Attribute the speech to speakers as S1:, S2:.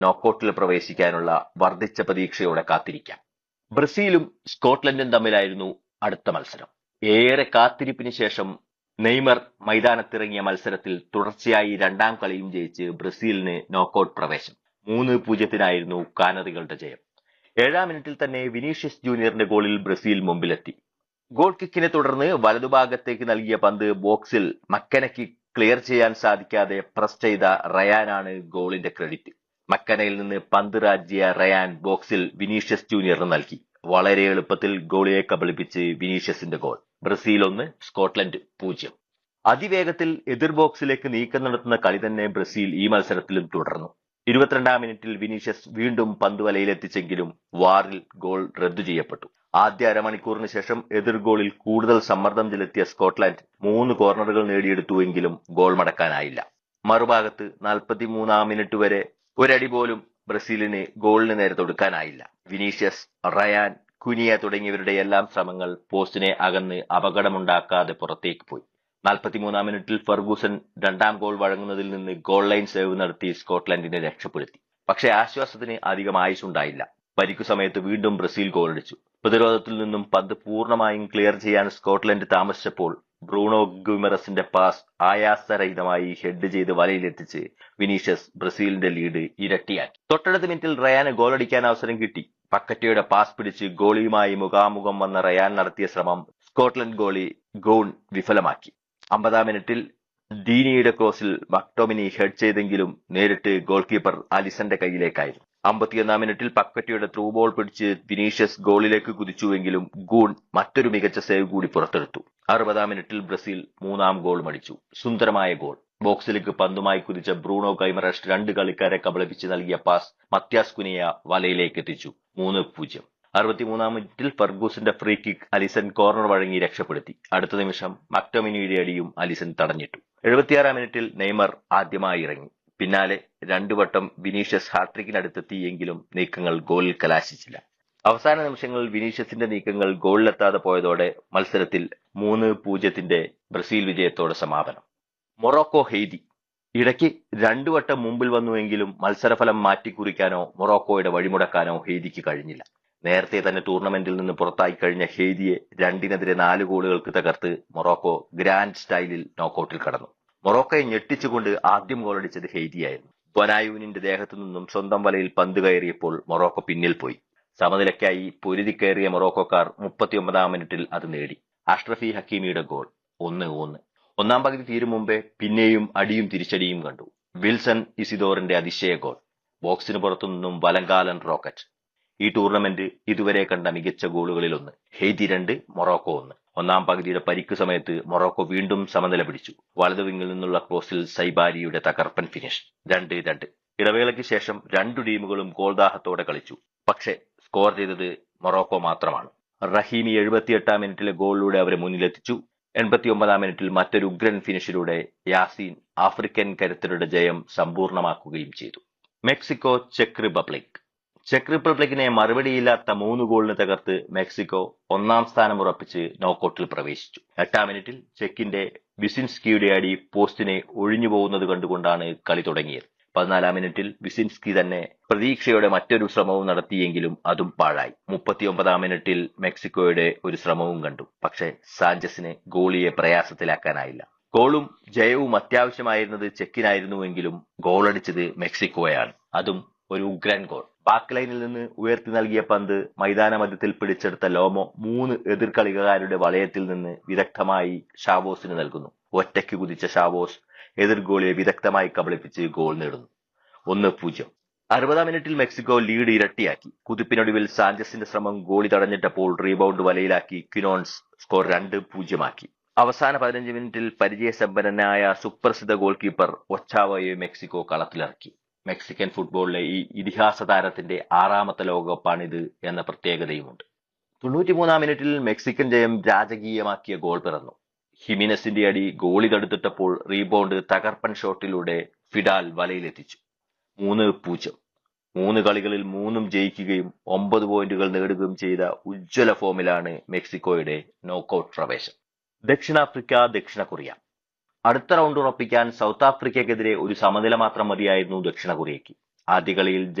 S1: നോക്കൌട്ടിൽ പ്രവേശിക്കാനുള്ള വർദ്ധിച്ച പ്രതീക്ഷയോടെ കാത്തിരിക്കാം ബ്രസീലും സ്കോട്ട്ലൻഡും തമ്മിലായിരുന്നു അടുത്ത മത്സരം ഏറെ കാത്തിരിപ്പിന് ശേഷം നെയ്മർ മൈതാനത്തിറങ്ങിയ മത്സരത്തിൽ തുടർച്ചയായി രണ്ടാം കളിയും ജയിച്ച് ബ്രസീലിന് നോക്കൌട്ട് പ്രവേശം മൂന്ന് പൂജ്യത്തിനായിരുന്നു കാനറികളുടെ ജയം ഏഴാം മിനിറ്റിൽ തന്നെ വിനീഷ്യസ് ജൂനിയറിന്റെ ഗോളിൽ ബ്രസീൽ മുമ്പിലെത്തി ഗോൾ കിക്കിനെ തുടർന്ന് വലതുഭാഗത്തേക്ക് നൽകിയ പന്ത് ബോക്സിൽ മക്കനയ്ക്ക് ക്ലിയർ ചെയ്യാൻ സാധിക്കാതെ പ്രസ് ചെയ്ത റയാനാണ് ഗോളിന്റെ ക്രെഡിറ്റ് മക്കനയിൽ നിന്ന് പന്ത് രാജിയ റയാൻ ബോക്സിൽ വിനീഷ്യസ് ജൂനിയറിന് നൽകി വളരെ എളുപ്പത്തിൽ ഗോളിയെ കബളിപ്പിച്ച് വിനീഷ്യസിന്റെ ഗോൾ ബ്രസീൽ ഒന്ന് സ്കോട്ട്ലൻഡ് പൂജ്യം അതിവേഗത്തിൽ എതിർ ബോക്സിലേക്ക് നീക്കം നടത്തുന്ന കളി തന്നെ ബ്രസീൽ ഈ മത്സരത്തിലും തുടർന്നു ഇരുപത്തിരണ്ടാം മിനിറ്റിൽ വിനീഷ്യസ് വീണ്ടും പന്ത് വലയിലെത്തിച്ചെങ്കിലും വാറിൽ ഗോൾ റദ്ദു ചെയ്യപ്പെട്ടു ആദ്യ അരമണിക്കൂറിന് ശേഷം എതിർ ഗോളിൽ കൂടുതൽ സമ്മർദ്ദം ചെലുത്തിയ സ്കോട്ട്ലാൻഡ് മൂന്ന് കോർണറുകൾ നേടിയെടുത്തുവെങ്കിലും ഗോൾ മടക്കാനായില്ല മറുഭാഗത്ത് നാൽപ്പത്തിമൂന്നാം മിനിറ്റ് വരെ ഒരടി പോലും ബ്രസീലിന് ഗോളിന് നേരെ തൊടുക്കാനായില്ല വിനീഷ്യസ് റയാൻ കുനിയ തുടങ്ങിയവരുടെ എല്ലാം ശ്രമങ്ങൾ പോസ്റ്റിനെ അകന്ന് അപകടമുണ്ടാക്കാതെ പുറത്തേക്ക് പോയി നാൽപ്പത്തിമൂന്നാം മിനിറ്റിൽ ഫെർഗൂസൻ രണ്ടാം ഗോൾ വഴങ്ങുന്നതിൽ നിന്ന് ഗോൾ ലൈൻ സേവ് നടത്തി സ്കോട്ട്ലൻഡിനെ രക്ഷപ്പെടുത്തി പക്ഷേ ആശ്വാസത്തിന് അധികം ആയുസുണ്ടായില്ല പരിക്കു സമയത്ത് വീണ്ടും ബ്രസീൽ ഗോളടിച്ചു പ്രതിരോധത്തിൽ നിന്നും പന്ത് പൂർണ്ണമായും ക്ലിയർ ചെയ്യാൻ സ്കോട്ട്ലൻഡ് താമസിച്ചപ്പോൾ ബ്രൂണോ ഗുമറസിന്റെ പാസ് ആയാസരഹിതമായി ഹെഡ് ചെയ്ത് വലയിലെത്തിച്ച് വിനീഷ്യസ് ബ്രസീലിന്റെ ലീഡ് ഇരട്ടിയാക്കി തൊട്ടടുത്ത മിനിറ്റിൽ റയാന് ഗോളടിക്കാൻ അവസരം കിട്ടി പക്കറ്റയുടെ പാസ് പിടിച്ച് ഗോളിയുമായി മുഖാമുഖം വന്ന റയാൻ നടത്തിയ ശ്രമം സ്കോട്ട്ലൻഡ് ഗോളി ഗോൺ വിഫലമാക്കി അമ്പതാം മിനിറ്റിൽ ഡീനിയുടെ ക്രോസിൽ മക്ടോമിനി ഹെഡ് ചെയ്തെങ്കിലും നേരിട്ട് ഗോൾ കീപ്പർ അലിസന്റെ കയ്യിലേക്കായിരുന്നു അമ്പത്തിയൊന്നാം മിനിറ്റിൽ പക്കറ്റയുടെ ത്രൂ ബോൾ പിടിച്ച് വിനീഷ്യസ് ഗോളിലേക്ക് കുതിച്ചുവെങ്കിലും ഗൂൺ മറ്റൊരു മികച്ച സേവ് കൂടി പുറത്തെടുത്തു അറുപതാം മിനിറ്റിൽ ബ്രസീൽ മൂന്നാം ഗോൾ മടിച്ചു സുന്ദരമായ ഗോൾ ബോക്സിലേക്ക് പന്തുമായി കുതിച്ച ബ്രൂണോ കൈമറഷ് രണ്ട് കളിക്കാരെ കബളിപ്പിച്ച് നൽകിയ പാസ് മത്യാസ് കുനിയ വലയിലേക്ക് എത്തിച്ചു മൂന്ന് പൂജ്യം അറുപത്തിമൂന്നാം മിനിറ്റിൽ ഫർഗൂസിന്റെ ഫ്രീ കിക്ക് അലിസൺ കോർണർ വഴങ്ങി രക്ഷപ്പെടുത്തി അടുത്ത നിമിഷം മക്ടോമിനിയുടെ അടിയും അലിസൺ തടഞ്ഞിട്ടു എഴുപത്തിയാറാം മിനിറ്റിൽ നെയ്മർ ആദ്യമായി ഇറങ്ങി പിന്നാലെ രണ്ടു വട്ടം വിനീഷ്യസ് ഹാട്രിക്കിനടുത്തെത്തിയെങ്കിലും നീക്കങ്ങൾ ഗോളിൽ കലാശിച്ചില്ല അവസാന നിമിഷങ്ങളിൽ വിനീഷ്യസിന്റെ നീക്കങ്ങൾ ഗോളിലെത്താതെ പോയതോടെ മത്സരത്തിൽ മൂന്ന് പൂജ്യത്തിന്റെ ബ്രസീൽ വിജയത്തോടെ സമാപനം മൊറോക്കോ ഹെയ്തി ഇടയ്ക്ക് രണ്ടു വട്ടം മുമ്പിൽ വന്നുവെങ്കിലും മത്സരഫലം മാറ്റിക്കുറിക്കാനോ മൊറോക്കോയുടെ വഴിമുടക്കാനോ ഹെയ്തിക്ക് കഴിഞ്ഞില്ല നേരത്തെ തന്നെ ടൂർണമെന്റിൽ നിന്ന് പുറത്തായി കഴിഞ്ഞ ഹെയ്തിയെ രണ്ടിനെതിരെ നാല് ഗോളുകൾക്ക് തകർത്ത് മൊറോക്കോ ഗ്രാൻഡ് സ്റ്റൈലിൽ നോക്കൌട്ടിൽ കടന്നു മൊറോക്കോയെ ഞെട്ടിച്ചുകൊണ്ട് ആദ്യം ഗോളടിച്ചത് ഹെയ്തിയായിരുന്നു ബൊനായൂനിന്റെ ദേഹത്തു നിന്നും സ്വന്തം വലയിൽ പന്ത് കയറിയപ്പോൾ മൊറോക്കോ പിന്നിൽ പോയി സമനിലയ്ക്കായി പൊരുതി കയറിയ മൊറോക്കോക്കാർ മുപ്പത്തിയൊമ്പതാം മിനിറ്റിൽ അത് നേടി അഷ്റഫി ഹക്കീമിയുടെ ഗോൾ ഒന്ന് ഒന്ന് ഒന്നാം പകുതി തീരും മുമ്പേ പിന്നെയും അടിയും തിരിച്ചടിയും കണ്ടു വിൽസൺ ഇസിദോറിന്റെ അതിശയ ഗോൾ ബോക്സിന് പുറത്തു നിന്നും വലങ്കാലൻ റോക്കറ്റ് ഈ ടൂർണമെന്റ് ഇതുവരെ കണ്ട മികച്ച ഗോളുകളിൽ ഒന്ന് ഹെയ്തി രണ്ട് മൊറോക്കോ ഒന്ന് ഒന്നാം പകുതിയുടെ പരിക്ക് സമയത്ത് മൊറോക്കോ വീണ്ടും സമനില പിടിച്ചു വലതു വിങ്ങിൽ നിന്നുള്ള ക്രോസിൽ സൈബാരിയുടെ തകർപ്പൻ ഫിനിഷ് രണ്ട് രണ്ട് ഇടവേളയ്ക്ക് ശേഷം രണ്ടു ടീമുകളും ഗോൾദാഹത്തോടെ കളിച്ചു പക്ഷേ സ്കോർ ചെയ്തത് മൊറോക്കോ മാത്രമാണ് റഹീമി എഴുപത്തിയെട്ടാം മിനിറ്റിലെ ഗോളിലൂടെ അവരെ മുന്നിലെത്തിച്ചു എൺപത്തിയൊമ്പതാം മിനിറ്റിൽ മറ്റൊരു ഉഗ്രൻ ഫിനിഷിലൂടെ യാസീൻ ആഫ്രിക്കൻ കരുത്തരുടെ ജയം സമ്പൂർണ്ണമാക്കുകയും ചെയ്തു മെക്സിക്കോ ചെക്ക് റിപ്പബ്ലിക് ചെക്ക് റിപ്പബ്ലിക്കിനെ മറുപടിയില്ലാത്ത മൂന്ന് ഗോളിന് തകർത്ത് മെക്സിക്കോ ഒന്നാം സ്ഥാനം ഉറപ്പിച്ച് നോക്കൌട്ടിൽ പ്രവേശിച്ചു എട്ടാം മിനിറ്റിൽ ചെക്കിന്റെ വിസിൻസ്കിയുടെ അടി പോസ്റ്റിനെ ഒഴിഞ്ഞു പോകുന്നത് കണ്ടുകൊണ്ടാണ് കളി തുടങ്ങിയത് പതിനാലാം മിനിറ്റിൽ വിസിൻസ്കി തന്നെ പ്രതീക്ഷയോടെ മറ്റൊരു ശ്രമവും നടത്തിയെങ്കിലും അതും പാഴായി മുപ്പത്തിയൊമ്പതാം മിനിറ്റിൽ മെക്സിക്കോയുടെ ഒരു ശ്രമവും കണ്ടു പക്ഷേ സാഞ്ചസിന് ഗോളിയെ പ്രയാസത്തിലാക്കാനായില്ല ഗോളും ജയവും അത്യാവശ്യമായിരുന്നത് ചെക്കിനായിരുന്നുവെങ്കിലും ഗോളടിച്ചത് മെക്സിക്കോയാണ് അതും ഒരു ഉഗ്രൻ ഗോൾ ബാക്ക് ലൈനിൽ നിന്ന് ഉയർത്തി നൽകിയ പന്ത് മൈതാന മധ്യത്തിൽ പിടിച്ചെടുത്ത ലോമോ മൂന്ന് എതിർ കളിക്കാരുടെ വലയത്തിൽ നിന്ന് വിദഗ്ധമായി ഷാവോസിന് നൽകുന്നു ഒറ്റയ്ക്ക് കുതിച്ച ഷാവോസ് എതിർ ഗോളിയെ വിദഗ്ധമായി കബളിപ്പിച്ച് ഗോൾ നേടുന്നു ഒന്ന് പൂജ്യം അറുപതാം മിനിറ്റിൽ മെക്സിക്കോ ലീഡ് ഇരട്ടിയാക്കി കുതിപ്പിനൊടുവിൽ സാഞ്ചസിന്റെ ശ്രമം ഗോളി തടഞ്ഞിട്ടപ്പോൾ റീബൗണ്ട് വലയിലാക്കി ക്വിനോൺസ് സ്കോർ രണ്ട് പൂജ്യമാക്കി അവസാന പതിനഞ്ച് മിനിറ്റിൽ പരിചയസമ്പന്നനായ സുപ്രസിദ്ധ ഗോൾ കീപ്പർ ഒച്ചാവോയെ മെക്സിക്കോ കളത്തിലിറക്കി മെക്സിക്കൻ ഫുട്ബോളിലെ ഈ ഇതിഹാസ താരത്തിന്റെ ആറാമത്തെ ലോകകപ്പാണിത് എന്ന പ്രത്യേകതയുമുണ്ട് തൊണ്ണൂറ്റിമൂന്നാം മിനിറ്റിൽ മെക്സിക്കൻ ജയം രാജകീയമാക്കിയ ഗോൾ പിറന്നു ഹിമിനസിന്റെ അടി ഗോളി തടുത്തിട്ടപ്പോൾ റീബൗണ്ട് തകർപ്പൻ ഷോട്ടിലൂടെ ഫിഡാൽ വലയിലെത്തിച്ചു മൂന്ന് പൂജ്യം മൂന്ന് കളികളിൽ മൂന്നും ജയിക്കുകയും ഒമ്പത് പോയിന്റുകൾ നേടുകയും ചെയ്ത ഉജ്ജ്വല ഫോമിലാണ് മെക്സിക്കോയുടെ നോക്കൌട്ട് പ്രവേശം ദക്ഷിണാഫ്രിക്ക ദക്ഷിണ കൊറിയ അടുത്ത റൗണ്ട് ഉറപ്പിക്കാൻ സൗത്ത് ആഫ്രിക്കയ്ക്കെതിരെ ഒരു സമനില മാത്രം മതിയായിരുന്നു ദക്ഷിണ കൊറിയയ്ക്ക് ആദ്യ കളിയിൽ